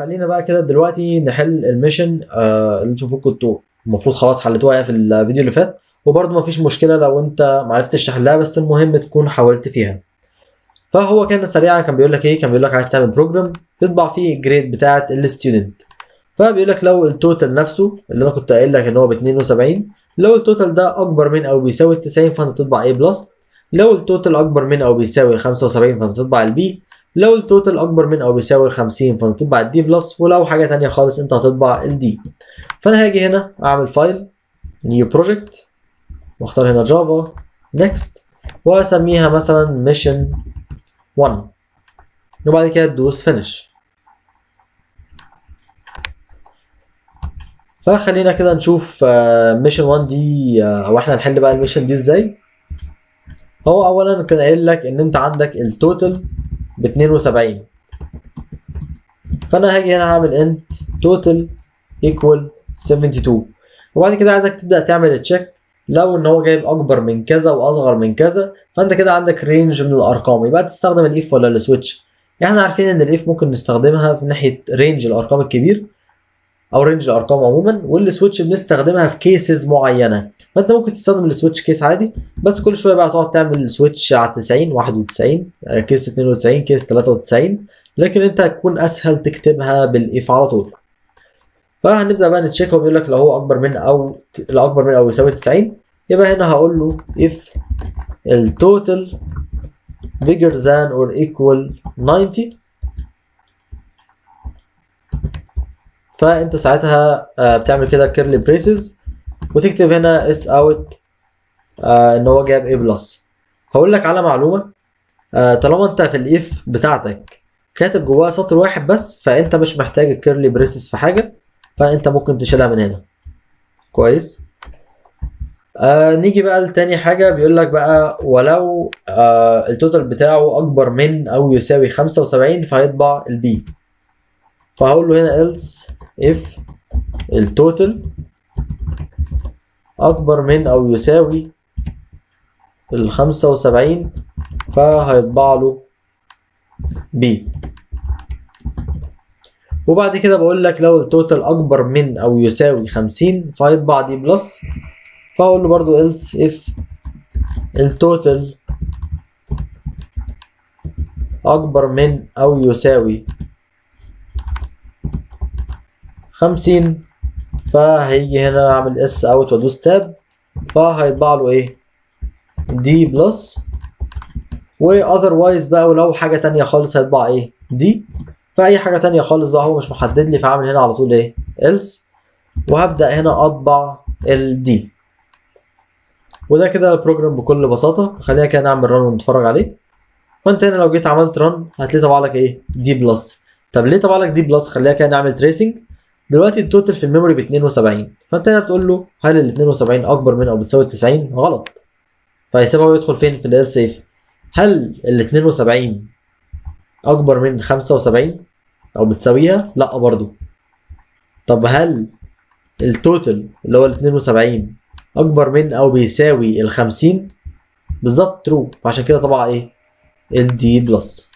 خلينا بقى كده دلوقتي نحل الميشن آه اللي انتوا كنتوا المفروض خلاص حلتوها في الفيديو اللي فات وبرضه مفيش مشكله لو انت معرفتش تحلها بس المهم تكون حاولت فيها فهو كان سريعا كان بيقول لك ايه كان بيقول لك عايز تعمل بروجرام تطبع فيه الجريد بتاعه الستودنت فبيقول لك لو التوتال نفسه اللي انا كنت قايل لك ان هو ب 72 لو التوتال ده اكبر من او بيساوي 90 فانت تطبع A بلس لو التوتال اكبر من او بيساوي 75 فانت تطبع البي لو التوتال اكبر من او بيساوي 50 فانت تطبع الدي بلس ولو حاجه تانية خالص انت هتطبع الدي فانا هاجي هنا اعمل فايل نيو بروجكت واختار هنا جافا نيكست واسميها مثلا ميشن 1 وبعد كده تدوس فينش فخلينا كده نشوف ميشن 1 دي او احنا نحل بقى الميشن دي ازاي هو اولا كان قايل لك ان انت عندك التوتال ب 72 فانا هاجي هنا هعمل انت توتال ايكوال 72 وبعد كده عايزك تبدا تعمل تشيك لو ان هو جايب اكبر من كذا واصغر من كذا فانت كده عندك رينج من الارقام يبقى تستخدم الاف ولا السويتش احنا عارفين ان الاف ممكن نستخدمها في ناحيه رينج الارقام الكبير او رينج الارقام عموما والسويتش بنستخدمها في كيسز معينه فانت ممكن تستخدم السويتش كيس عادي بس كل شويه بقى تقعد تعمل سويتش على 90 91 كيس 92 كيس 93 لكن انت هتكون اسهل تكتبها بالاف على طول فهنبدا بقى نتشيك هو بيقول لك لو هو اكبر من او الاكبر من او يساوي 90 يبقى هنا هقول له if التوتال bigger than or equal 90 فانت ساعتها بتعمل كده كيرلي بريسز وتكتب هنا اس اوت ان هو جاب A بلس هقول لك على معلومه طالما انت في الاف بتاعتك كاتب جواها سطر واحد بس فانت مش محتاج الكيرلي بريسز في حاجه فانت ممكن تشيلها من هنا كويس آه نيجي بقى لتاني حاجة بيقول لك بقى ولو آه التوتال بتاعه أكبر من أو يساوي 75 فهيطبع البي فهقول له هنا else if التوتال أكبر من أو يساوي ال 75 فهيطبع له بي وبعد كده بقول لك لو التوتال أكبر من أو يساوي 50 فهيطبع دي بلس فاقول له برضو else if التوتال اكبر من او يساوي خمسين فهيجي هنا اعمل اس اوت وادوس تاب فهيطبع له ايه دي بلس و otherwise بقى ولو حاجة تانية خالص هيطبع ايه دي فأي حاجة تانية خالص بقى هو مش محدد لي فاعمل هنا على طول ايه else وهبدأ هنا اطبع الدي وده كده البروجرام بكل بساطة خلينا كده نعمل ران ونتفرج عليه فانت هنا لو جيت عملت ران هتلاقي طبع لك ايه دي بلس طب ليه طبع لك دي بلس خلينا كده نعمل تريسنج دلوقتي التوتال في الميموري ب 72 فانت هنا بتقول له هل ال 72 اكبر من او بتساوي 90 غلط فهيسيبها ويدخل فين في ال سيف هل ال 72 اكبر من 75 او بتساويها لا برضو طب هل التوتال اللي هو ال 72 اكبر من او بيساوي ال 50 بالظبط ترو فعشان كده طبعا ايه الدي بلس